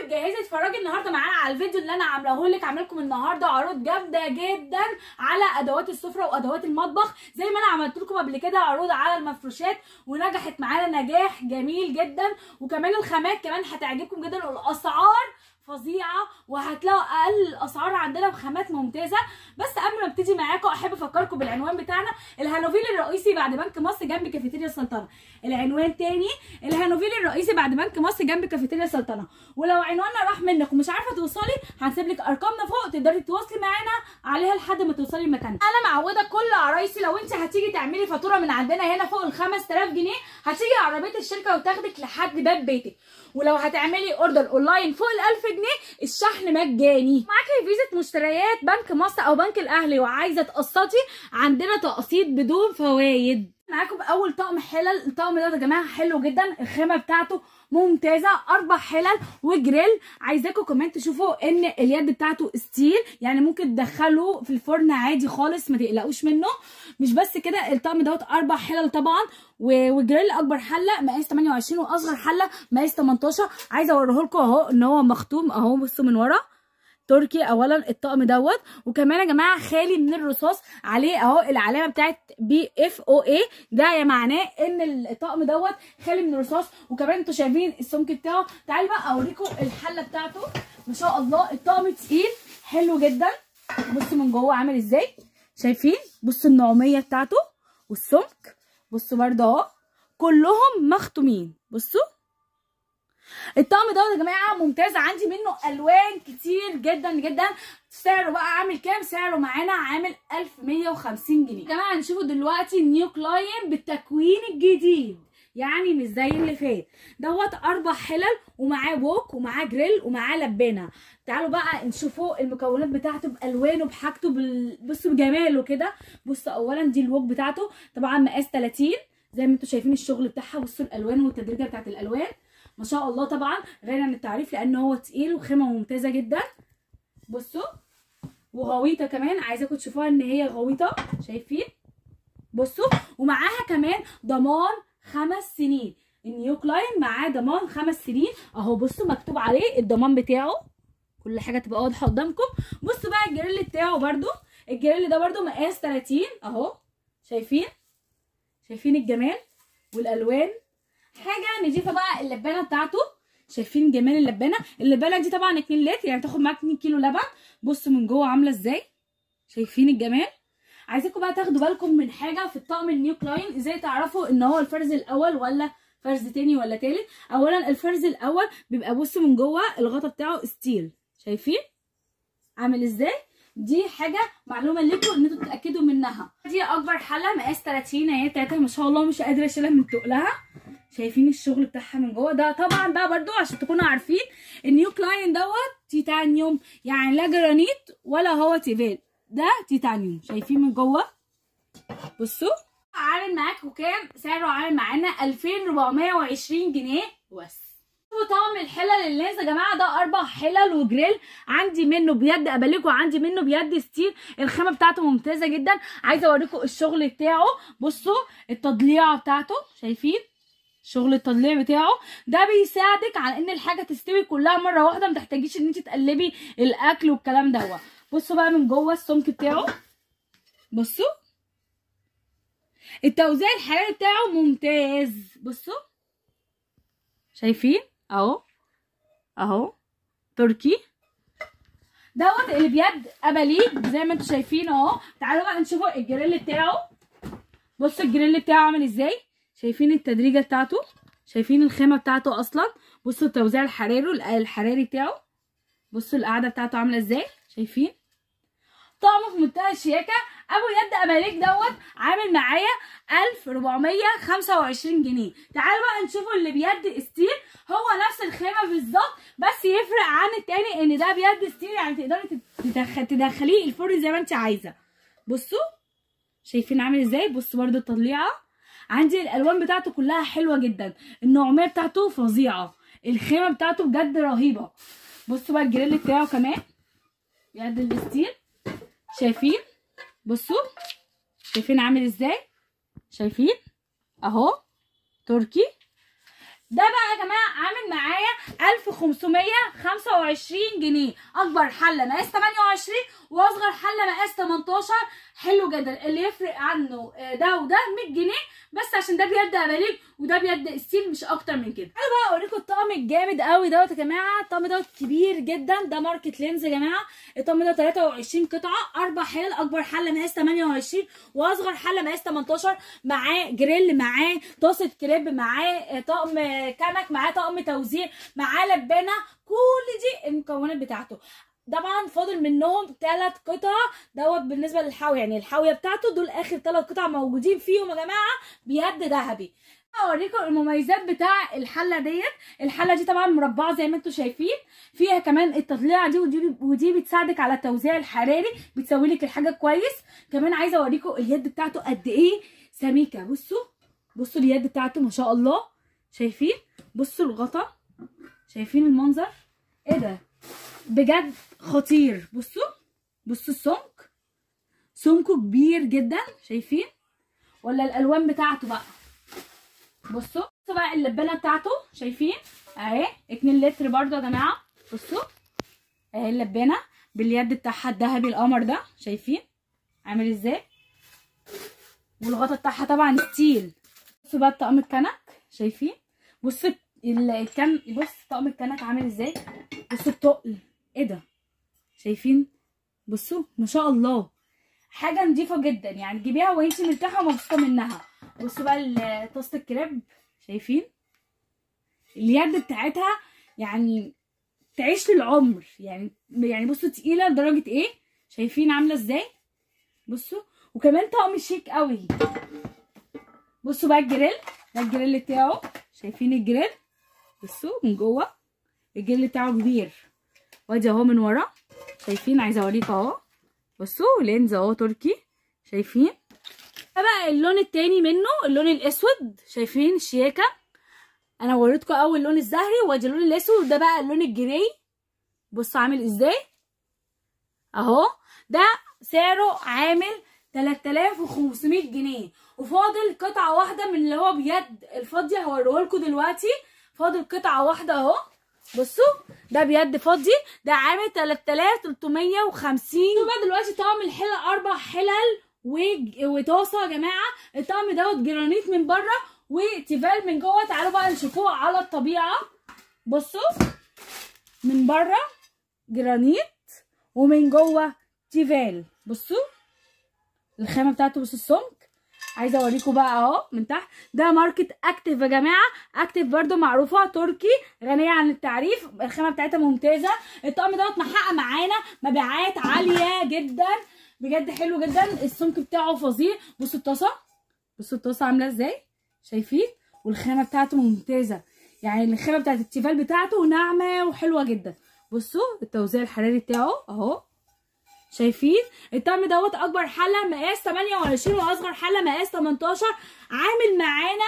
جاهزه تتفرجي النهارده معانا على الفيديو اللي انا عاملاه لك عامله لكم النهارده عروض جامده جدا على ادوات السفره وادوات المطبخ زي ما انا عملت لكم قبل كده عروض على المفروشات ونجحت معانا نجاح جميل جدا وكمان الخامات كمان هتعجبكم جدا والاسعار فظيعه وهتلاقوا اقل الاسعار عندنا بخامات ممتازه بس قبل ما ابتدي معاكم احب افكركم بالعنوان بتاعنا الهانوفيل الرئيسي بعد بنك مصر جنب كافيتيريا السلطنه العنوان تاني الهانوفيل الرئيسي بعد بنك مصر جنب كافيتيريا السلطنه ولو عنواننا راح منك ومش عارفه توصلي هنسيب لك ارقامنا فوق تقدري تتواصلي معانا عليها لحد ما توصلي المكان انا معوده كل عرايسي لو انت هتيجي تعملي فاتوره من عندنا هنا فوق ال 5000 جنيه هتيجي عربيه الشركه وتاخدك لحد باب بيتك ولو هتعملي اوردر اونلاين فوق ال 1000 جنيه الشحن مجاني معاكي فيزا مشتريات بنك مصر او بنك الاهلي وعايزه تقسطي عندنا تقسيط بدون فوائد معاكم باول طقم حلل الطقم ده يا جماعه حلو جدا الخامه بتاعته ممتازه اربع حلل وجريل عايزاكم كمان تشوفوا ان اليد بتاعته ستيل يعني ممكن تدخله في الفرن عادي خالص ما تقلقوش منه مش بس كده الطقم دوت اربع حلل طبعا وجريل اكبر حله مقاس 28 واصغر حله مقاس 18 عايزه اوريه لكم اهو ان هو مختوم اهو بصوا من ورا تركي اولا الطقم دوت وكمان يا جماعه خالي من الرصاص عليه اهو العلامه بتاعت بي اف او اي ده معناه ان الطقم دوت خالي من الرصاص وكمان انتوا شايفين السمك بتاعه تعالوا بقى اوريكم الحله بتاعته ما شاء الله الطقم تقيل حلو جدا بصوا من جوه عامل ازاي شايفين بصوا النعوميه بتاعته والسمك بصوا برده اهو كلهم مختومين بصوا الطقم ده يا جماعه ممتاز عندي منه الوان كتير جدا جدا سعره بقى عامل كام سعره معانا عامل 1150 جنيه يا جماعه هنشوفوا دلوقتي النيو كلاين بالتكوين الجديد يعني مش زي اللي فات دوت اربع حلل ومعاه بوك ومعاه جريل ومعاه لبانه تعالوا بقى نشوفوا المكونات بتاعته بالوانه بحاجته بال... بصوا بجماله كده بصوا اولا دي الوك بتاعته طبعا مقاس 30 زي ما انتم شايفين الشغل بتاعها بصوا الالوان والتدريجه بتاعت الالوان ما شاء الله طبعا غير عن التعريف لان هو تقيل وخامه ممتازه جدا بصوا وغويطه كمان عايزاكم تشوفوها ان هي غويطه شايفين بصوا ومعاها كمان ضمان خمس سنين النيو كلاين معاه ضمان خمس سنين اهو بصوا مكتوب عليه الضمان بتاعه كل حاجه تبقى واضحه قدامكم بصوا بقى الجريل بتاعه برده الجريل ده برده مقاس 30 اهو شايفين شايفين الجمال والالوان حاجه نضيفه بقى اللبانه بتاعته شايفين جمال اللبانه اللبانه دي طبعا 2 لتر يعني تاخد معاك 2 كيلو لبن بصوا من جوه عامله ازاي شايفين الجمال عايزاكم بقى تاخدوا بالكم من حاجه في الطقم النيو كلاين ازاي تعرفوا ان هو الفرز الاول ولا فرز تاني ولا تالت اولا الفرز الاول بيبقى بصوا من جوه الغطا بتاعه ستيل شايفين عامل ازاي دي حاجه معلومه لكم ان انتوا تتاكدوا منها دي اكبر حله مقاس 30 اهي بتاعتها ما شاء الله مش قادره اشيلها من تقلها شايفين الشغل بتاعها من جوه ده طبعا بقى برضو عشان تكونوا عارفين النيو كلاين دوت تيتانيوم يعني لا جرانيت ولا هو تيفال ده تيتانيوم شايفين من جوه بصوا عامل معاكم كام سعره عامل معانا 2420 جنيه بس طقم الحلل اللينز يا جماعه ده اربع حلل وجريل عندي منه بيد اباليك وعندي منه بيد ستيل الخامه بتاعته ممتازه جدا عايزه اوريكم الشغل بتاعه بصوا التضليعه بتاعته شايفين شغل التضليع بتاعه ده بيساعدك على ان الحاجه تستوي كلها مره واحده ما تحتاجيش ان انت تقلبي الاكل والكلام دوت بصوا بقى من جوه السمك بتاعه بصوا التوزيع الحراري بتاعه ممتاز بصوا شايفين اهو اهو تركي دوت اللي بيد اباليك زي ما انتم شايفين اهو تعالوا بقى نشوفوا الجريل بتاعه بصوا الجريل بتاعه عامل ازاي شايفين التدريجه بتاعته شايفين الخامه بتاعته اصلا بصوا التوزيع الحراري الحراري بتاعه بصوا القعده بتاعته عامله ازاي شايفين طقم في منتهى الشياكه ابو يد اباليك دوت عامل معايا 1425 جنيه تعالوا بقى نشوفوا اللي بيد ستيل هو نفس الخامه بالظبط بس يفرق عن التاني ان ده بيد ستيل يعني تقدري تدخل تدخليه الفرن زي ما انت عايزه بصوا شايفين عامل ازاي بصوا برده التطليعه عندي الالوان بتاعته كلها حلوه جدا النعوميه بتاعته فظيعه الخامه بتاعته بجد رهيبه بصوا بقى الجريل بتاعه كمان بيد الستيل شايفين بصوا شايفين عامل ازاي شايفين اهو تركي ده بقى يا جماعه عامل معايا 1525 جنيه اكبر حله مقاس 28 واصغر حله مقاس 18 حلو جدا اللي يفرق عنه آه، ده وده 100 جنيه بس عشان ده بيد اباليج وده بيد ستيل مش اكتر من كده انا بقى اوريكم الطقم الجامد قوي دوت يا جماعه الطقم دوت كبير جدا ده ماركت لينز يا جماعه الطقم ده 23 قطعه اربع حلل اكبر حله مقاس 28 واصغر حله مقاس 18 معاه جريل معاه طاسه كريب معاه آه، طقم آه، كنك معاه طقم توزيع معاه لبانه كل دي المكونات بتاعته طبعا فاضل منهم ثلاث قطع دوت بالنسبه للحاويه يعني الحاويه بتاعته دول اخر ثلاث قطع موجودين فيهم يا جماعه بيد ذهبي اوريكم المميزات بتاع الحله ديت الحله دي طبعا مربعه زي ما انتم شايفين فيها كمان التطليعه دي ودي ودي بتساعدك على التوزيع الحراري بتسوي لك الحاجه كويس كمان عايزه اوريكم اليد بتاعته قد ايه سميكه بصوا بصوا اليد بتاعته ما شاء الله شايفين بصوا الغطا شايفين المنظر ايه ده بجد خطير بصوا بصوا السمك سمكه كبير جدا شايفين ولا الالوان بتاعته بقى بصوا بصوا بقى اللبانه بتاعته شايفين اهي 2 لتر برضه يا جماعه بصوا اهي اللبانه باليد بتاعها الذهبي القمر ده شايفين عامل ازاي والغطا بتاعها طبعا ستيل بصوا بقى طقم الكنك شايفين بصوا ال- الكن بص طقم الكنك عامل ازاي بصوا التقل ايه ده شايفين بصوا ما شاء الله حاجه نظيفه جدا يعني تجيبيها وانتي مرتاحه ومبسوطه منها بصوا بقى ال- طاسه الكريب شايفين اليد بتاعتها يعني تعيش للعمر يعني يعني بصوا تقيله لدرجه ايه شايفين عامله ازاي بصوا وكمان طقم شيك قوي بصوا بقى الجريل ده الجريل بتاعه شايفين الجريل بصوا من جوه الجريل بتاعه كبير وادي اهو من ورا شايفين عايزه اوريكم اهو بصوا لينز اهو تركي شايفين ده بقى اللون التاني منه اللون الاسود شايفين الشياكه انا وريتكم اول اللون الزهري وادي اللون الاسود وده بقى اللون الجراي بصوا عامل ازاي اهو ده سعره عامل 3500 جنيه وفاضل قطعه واحده من اللي هو بيد الفاضيه هوريه لكم دلوقتي فاضل قطعه واحده اهو بصوا ده بيد فاضي ده عامل 3350 بقى دلوقتي طقم الحلل اربع حلل وج- وطاسه يا جماعه الطقم دوت جرانيت من بره وتيفال من جوه تعالوا بقى نشوفوه على الطبيعه بصوا من بره جرانيت ومن جوه تيفال بصوا الخامه بتاعته بصوا السمك عايزه اوريكم بقى اهو من تحت ده ماركت اكتف يا جماعه اكتف برضو معروفه تركي غنيه عن التعريف الخامه بتاعتها ممتازه الطقم دوت محقق معانا مبيعات عاليه جدا بجد حلو جدا السمك بتاعه فظيع بصوا الطاسه بصوا الطاسه عامله ازاي شايفين والخامه بتاعته ممتازه يعني الخامه بتاعت التيفال بتاعته ناعمه وحلوه جدا بصوا التوزيع الحراري بتاعه اهو شايفين الطقم دوت اكبر حله مقاس 28 واصغر حله مقاس 18 عامل معانا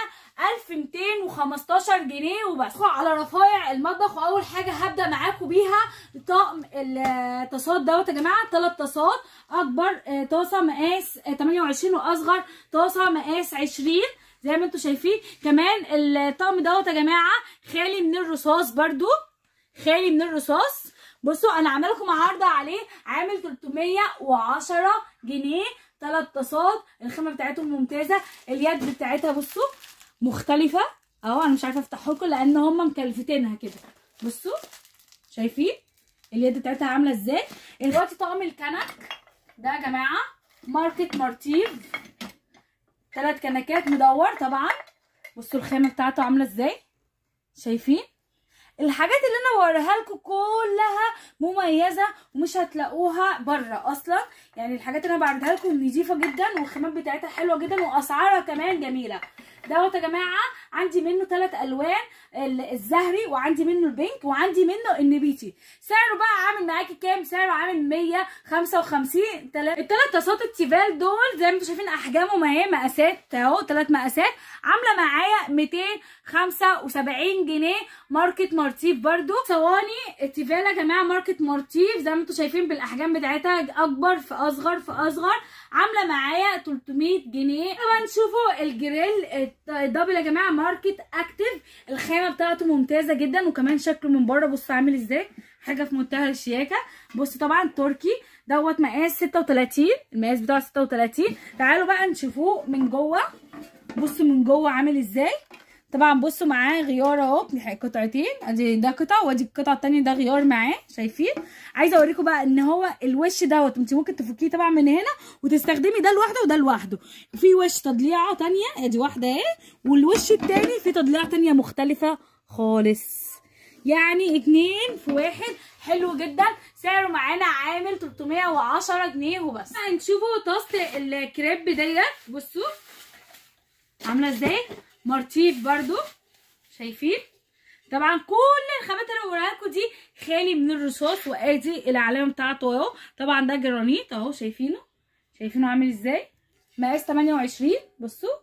1215 جنيه وبس ندخل على رفايع المطبخ واول حاجه هبدا معاكم بيها طقم الطاسات دوت يا جماعه ثلاث طاسات اكبر آه، طاسه مقاس آه، 28 واصغر طاسه مقاس 20 زي ما انتم شايفين كمان الطقم دوت يا جماعه خالي من الرصاص برضو خالي من الرصاص بصوا انا عامله لكم عرض عليه عامل 310 جنيه ثلاث طاسات الخامه بتاعتهم ممتازه اليد بتاعتها بصوا مختلفه اهو انا مش عارفه افتحها لكم لان هم مكلفتينها كده بصوا شايفين اليد بتاعتها عامله ازاي دلوقتي طقم الكنك ده يا جماعه ماركت مارتيف ثلاث كنكات مدور طبعا بصوا الخامه بتاعته عامله ازاي شايفين الحاجات اللي انا بوريها لكم كلها مميزه ومش هتلاقوها بره اصلا يعني الحاجات اللي انا بعرضها لكم نظيفه جدا والخامات بتاعتها حلوه جدا واسعارها كمان جميله دوت يا جماعه عندي منه ثلاث الوان ال- الزهري وعندي منه البينك وعندي منه النبيتي سعره بقى عامل معاكي كام سعره عامل 155 تلات- الثلاث طاسات التيفال دول زي ما انتم شايفين احجامهم اهي مقاسات اهو ثلاث مقاسات عامله معايا 275 جنيه ماركت مارتيف برضو صواني التيفال يا جماعه ماركت مارتيف زي ما انتم شايفين بالاحجام بتاعتها اكبر في اصغر في اصغر عامله معايا 300 جنيه طبعا شوفوا الجريل الدبل يا جماعه ماركت اكتف الخامه بتاعته ممتازه جدا وكمان شكله من بره بص عامل ازاي حاجه في منتهى الشياكه بص طبعا تركي دوت مقاس 36 المقاس بتاعه 36 تعالوا بقى نشوفوه من جوه بصوا من جوه عامل ازاي طبعا بصوا معاه غيار اهو قطعتين ادي ده قطع وادي القطعه التانية ده غيار معاه شايفين عايزه اوريكم بقى ان هو الوش دوت انت ممكن تفكيه طبعا من هنا وتستخدمي ده لوحده وده لوحده في وش تضليعه تانية ادي واحده اهي والوش التاني في تضليعه تانية مختلفه خالص يعني اتنين في واحد حلو جدا سعره معانا عامل 310 جنيه وبس هنشوفوا طاسه الكريب ديت بصوا عامله ازاي مرتيف برضو شايفين طبعا كل الخامات اللي بوريها لكم دي خالي من الرصاص وادي العلامه بتاعته اهو طبعا ده جرانيت اهو شايفينه شايفينه عامل ازاي مقاس 28 بصوا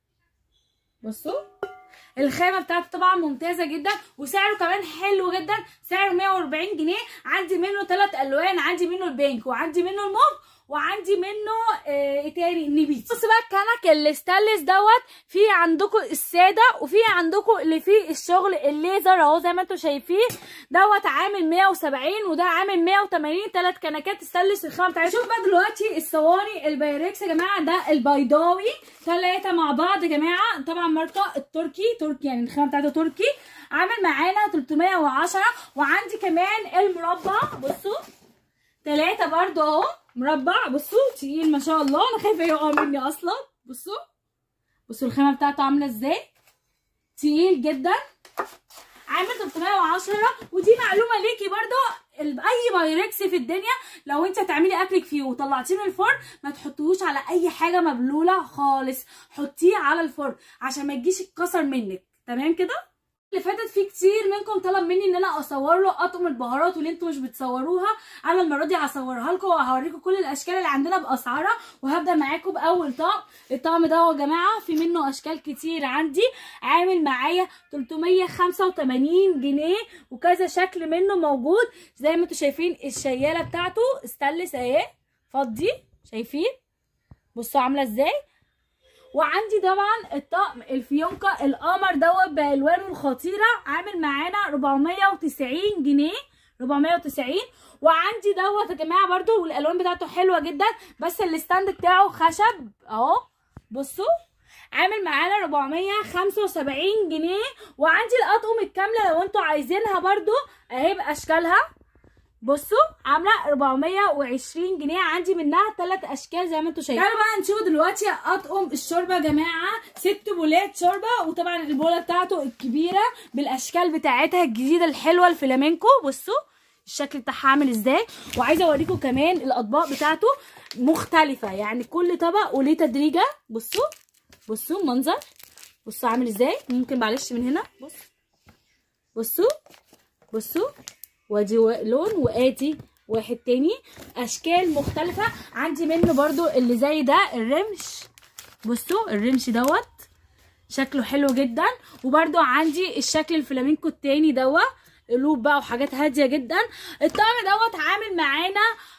بصوا الخامه بتاعته طبعا ممتازه جدا وسعره كمان حلو جدا سعره 140 جنيه عندي منه ثلاث الوان عندي منه البينك وعندي منه الموف وعندي منه ايه تاني النبيتي بص بقى الكنك الستانلس دوت في عندكم الساده وفي عندكم اللي فيه الشغل الليزر اهو زي ما انتم شايفين دوت عامل 170 وده عامل 180 ثلاث كنكات ستانلس الخامه بتاعتها شوف بقى دلوقتي الصواني البايركس يا جماعه ده البيضاوي ثلاثه مع بعض يا جماعه طبعا ماركه التركي تركي يعني الخامه بتاعته تركي عامل معانا 310 وعندي كمان المربع بصوا ثلاثه برضو اهو مربع بصوا تقيل ما شاء الله انا خايفه يقع مني اصلا بصوا بصوا الخامه بتاعته عامله ازاي تقيل جدا عامل 310 ودي معلومه ليكي برضو اي بايركس في الدنيا لو انت هتعملي اكلك فيه وطلعتيه من الفرن ما تحطوهوش على اي حاجه مبلوله خالص حطيه على الفرن عشان ما تجيش اتكسر منك تمام كده اللي فاتت في كتير منكم طلب مني ان انا اصور له اطقم البهارات واللي انتوا مش بتصوروها انا المره دي هصورها لكم وهوريكم كل الاشكال اللي عندنا باسعارها وهبدا معاكم باول طقم الطقم ده يا جماعه في منه اشكال كتير عندي عامل معايا 385 جنيه وكذا شكل منه موجود زي ما انتوا شايفين الشياله بتاعته استانلس اهي فضي شايفين بصوا عامله ازاي وعندي طبعا الطقم الفيونكه القمر دوت بالوانه الخطيره عامل معانا 490 جنيه 490 وعندي دوت يا جماعه برده والالوان بتاعته حلوه جدا بس الستاند بتاعه خشب اهو بصوا عامل معانا 475 جنيه وعندي الاطقم الكامله لو انتوا عايزينها برده اهي باشكالها بصوا عامله 420 جنيه عندي منها ثلاث اشكال زي ما انتم شايفين تعالوا بقى نشوف دلوقتي اطقم الشوربه يا جماعه ست بولات شوربه وطبعا البوله بتاعته الكبيره بالاشكال بتاعتها الجديده الحلوه الفلامينكو بصوا الشكل بتاعها عامل ازاي وعايزه اوريكم كمان الاطباق بتاعته مختلفه يعني كل طبق وليه تدريجه بصوا بصوا المنظر بصوا عامل ازاي ممكن معلش من هنا بص بصوا بصوا وادي لون وادي واحد تاني اشكال مختلفة عندي منه برضو اللي زي ده الرمش بصوا الرمش دوت شكله حلو جدا وبرضو عندي الشكل الفلامينكو التاني دوت قلوب بقى وحاجات هاديه جدا الطقم دوت عامل معانا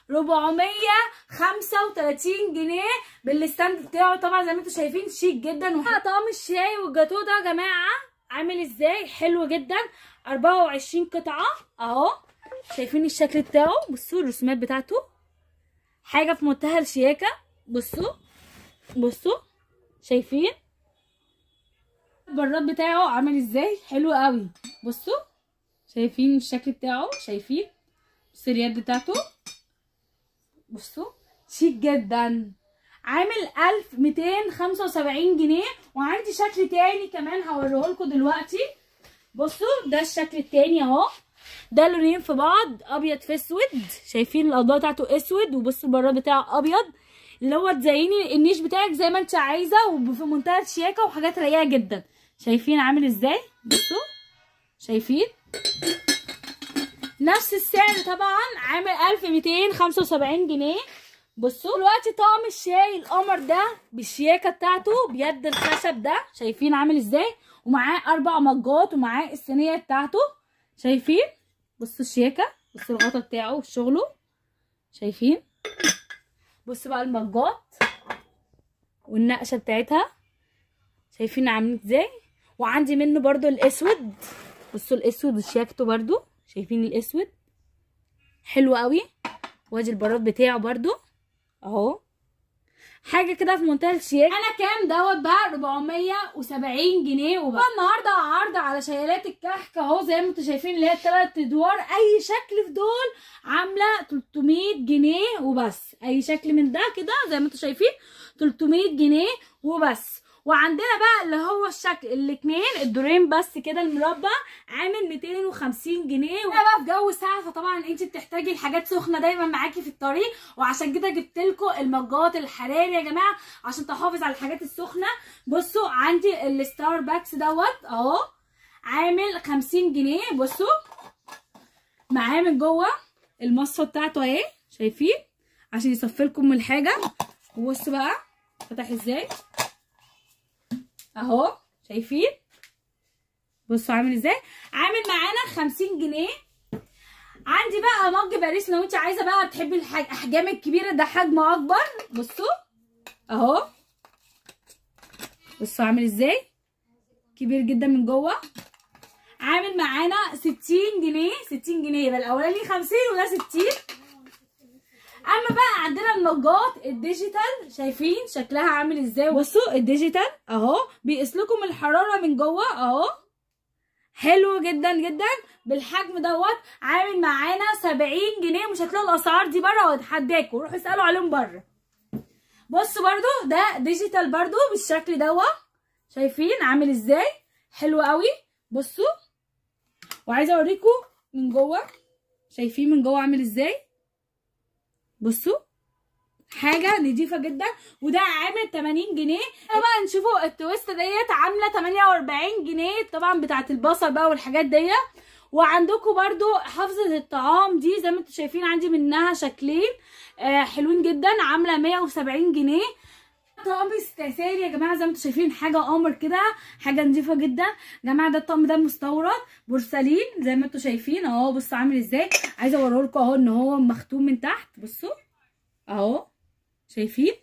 435 جنيه بالستاند بتاعه طبعا زي ما انتم شايفين شيك جدا وطقم الشاي والجاتو ده يا جماعه عامل ازاي حلو جدا 24 قطعه اهو شايفين الشكل بتاعه بصوا الرسومات بتاعته حاجه في منتهى الشياكه بصوا بصوا شايفين البراد بتاعه عامل ازاي حلو قوي بصوا شايفين الشكل بتاعه شايفين بصوا اليد بتاعته بصوا شيك جدا عامل 1275 جنيه وعندي شكل تاني كمان هوريه لكم دلوقتي بصوا ده الشكل التاني اهو ده لونين في بعض ابيض في اسود شايفين الاضواء بتاعته اسود وبصوا البراد بتاعه ابيض اللي هو تزيني النيش بتاعك زي ما انت عايزه وفي منتهى الشياكه وحاجات رقيقه جدا شايفين عامل ازاي بصوا شايفين نفس السعر طبعا عامل 1275 جنيه بصوا دلوقتي طقم الشاي القمر ده بالشياكه بتاعته بيد الخشب ده شايفين عامل ازاي ومعاه اربع مجات ومعاه الصينيه بتاعته شايفين بصوا الشياكه بصوا الغطا بتاعه وشغله شايفين بصوا بقى المجات والنقشه بتاعتها شايفين عاملين ازاي وعندي منه برضو الاسود بصوا الاسود شياكته برضو شايفين الاسود حلو قوي وادي البراد بتاعه برضو اهو حاجه كده في منتهى الشياكه انا كام دوت بقى 470 جنيه وبقى النهارده عرض على شيالات الكحك اهو زي ما انتم شايفين اللي هي الثلاث ادوار اي شكل في دول عامله 300 جنيه وبس اي شكل من ده كده زي ما انتم شايفين 300 جنيه وبس وعندنا بقى اللي هو الشكل الاتنين الدورين بس كده المربع عامل 250 جنيه وانا بقى في جو ساعه فطبعا انت بتحتاجي الحاجات سخنه دايما معاكي في الطريق وعشان كده جبت لكم المجات الحراري يا جماعه عشان تحافظ على الحاجات السخنه بصوا عندي الستاربكس دوت اهو عامل 50 جنيه بصوا معاه من جوه المصفى بتاعته اهي شايفين عشان يصفي لكم من الحاجه وبصوا بقى فتح ازاي اهو شايفين بصوا عامل ازاي عامل معانا 50 جنيه عندي بقى مج باريس لو انت عايزه بقى بتحبي الاحجام الكبيره ده حجمه اكبر بصوا اهو بصوا عامل ازاي كبير جدا من جوه عامل معانا 60 جنيه 60 جنيه يبقى الاولاني 50 وده 60 اما بقى عندنا المجات الديجيتال شايفين شكلها عامل ازاي بصوا الديجيتال اهو بيقيس لكم الحراره من جوه اهو حلو جدا جدا بالحجم دوت عامل معانا 70 جنيه مش هتلاقوا الاسعار دي بره واتحداكوا روحوا اسالوا عليهم بره بصوا برضو ده ديجيتال برضو بالشكل دوت شايفين عامل ازاي حلو قوي بصوا وعايزه اوريكم من جوه شايفين من جوه عامل ازاي بصوا حاجه نضيفه جدا وده عامل 80 جنيه بقى نشوفوا التويست ديت عامله 48 جنيه طبعا بتاعه البصل بقى والحاجات ديت وعندكم برضو حافظه الطعام دي زي ما انتم شايفين عندي منها شكلين آه حلوين جدا عامله 170 جنيه طقم استثاري يا جماعه زي ما انتم شايفين حاجه قمر كده حاجه نظيفه جدا يا جماعه ده الطقم ده مستورد بورسلين زي ما انتم شايفين اهو بصوا عامل ازاي عايزه اوريه لكم اهو ان هو مختوم من تحت بصوا اهو شايفين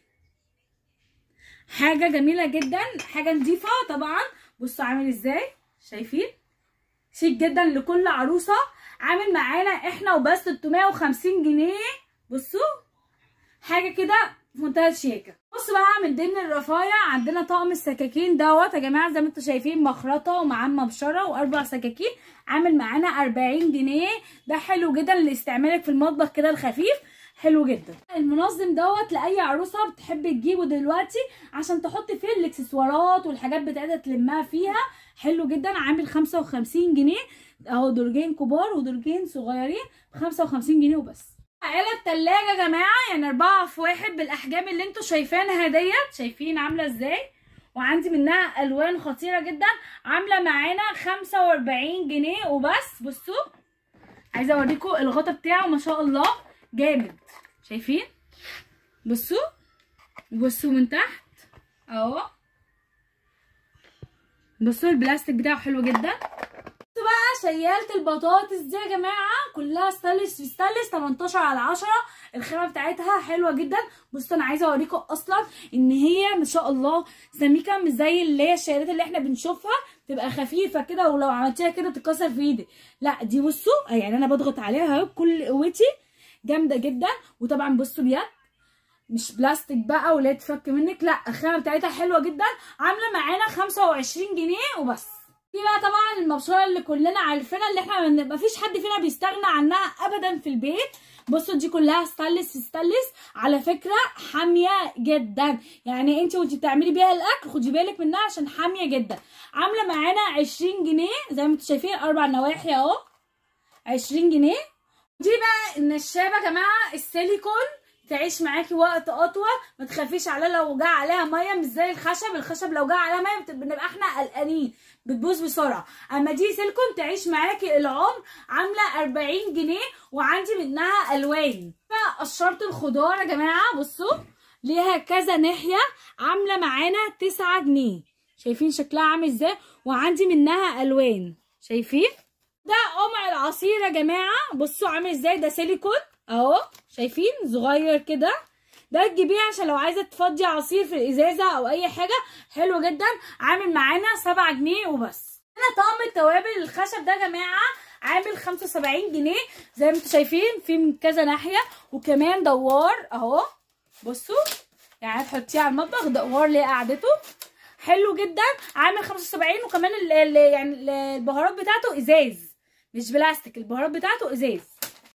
حاجه جميله جدا حاجه نظيفه طبعا بصوا عامل ازاي شايفين شيك جدا لكل عروسه عامل معانا احنا وبس 350 جنيه بصوا حاجه كده في منتهى الشياكه بصوا بقى من ضمن الرفايع عندنا طقم السكاكين دوت يا جماعه زي ما انتم شايفين مخرطه ومعاه مبشره واربع سكاكين عامل معانا 40 جنيه ده حلو جدا لاستعمالك في المطبخ كده الخفيف حلو جدا المنظم دوت لاي عروسه بتحب تجيبه دلوقتي عشان تحط فيه الاكسسوارات والحاجات بتاعتها تلمها فيها حلو جدا عامل 55 جنيه اهو درجين كبار ودرجين صغيرين ب 55 جنيه وبس عقلة التلاجة يا جماعة يعني أربعة في واحد بالأحجام اللي انتوا شايفينها ديت شايفين عاملة ازاي وعندي منها ألوان خطيرة جدا عاملة معانا خمسة وأربعين جنيه وبس بصوا عايزة أوريكم الغطا بتاعه ما شاء الله جامد شايفين بصوا بصوا من تحت اهو بصوا البلاستيك بتاعه حلو جدا بصوا بقى شيالة البطاطس دي يا جماعة كلها ستانلس في ستانلس 18 على 10 الخامة بتاعتها حلوة جدا بصوا انا عايزة اوريكم اصلا ان هي ما شاء الله سميكة مش زي اللي هي الشيالات اللي احنا بنشوفها تبقى خفيفة كده ولو عملتيها كده تتكسر في ايدي لا دي بصوا يعني انا بضغط عليها اهو بكل قوتي جامدة جدا وطبعا بصوا اليد مش بلاستيك بقى ولا تفك منك لا الخامه بتاعتها حلوه جدا عامله معانا 25 جنيه وبس في بقى طبعا المبشره اللي كلنا عارفينها اللي احنا ما فيش حد فينا بيستغنى عنها ابدا في البيت بصوا دي كلها ستانلس ستانلس على فكره حاميه جدا يعني انت وانت بتعملي بيها الاكل خدي بالك منها عشان حاميه جدا عامله معانا 20 جنيه زي ما انتم شايفين اربع نواحي اهو 20 جنيه دي بقى النشابه يا جماعه السيليكون تعيش معاكي وقت اطول ما تخافيش عليها لو جه عليها ميه مش زي الخشب الخشب لو جه عليها ميه بنبقى احنا قلقانين بتبوظ بسرعه اما دي سيليكون تعيش معاكي العمر عامله 40 جنيه وعندي منها الوان قشره الخضار يا جماعه بصوا ليها كذا ناحيه عامله معانا 9 جنيه شايفين شكلها عامل ازاي وعندي منها الوان شايفين ده قمع العصير يا جماعه بصوا عامل ازاي ده سيليكون اهو شايفين صغير كده ده تجيبيه عشان لو عايزه تفضي عصير في الازازه او اي حاجه حلو جدا عامل معانا 7 جنيه وبس هنا طقم التوابل الخشب ده يا جماعه عامل 75 جنيه زي ما انتم شايفين في من كذا ناحيه وكمان دوار اهو بصوا يعني تحطيه على المطبخ دوار ليه قعدته حلو جدا عامل 75 وكمان ال ال يعني ال- البهارات بتاعته ازاز مش بلاستيك البهارات بتاعته ازاز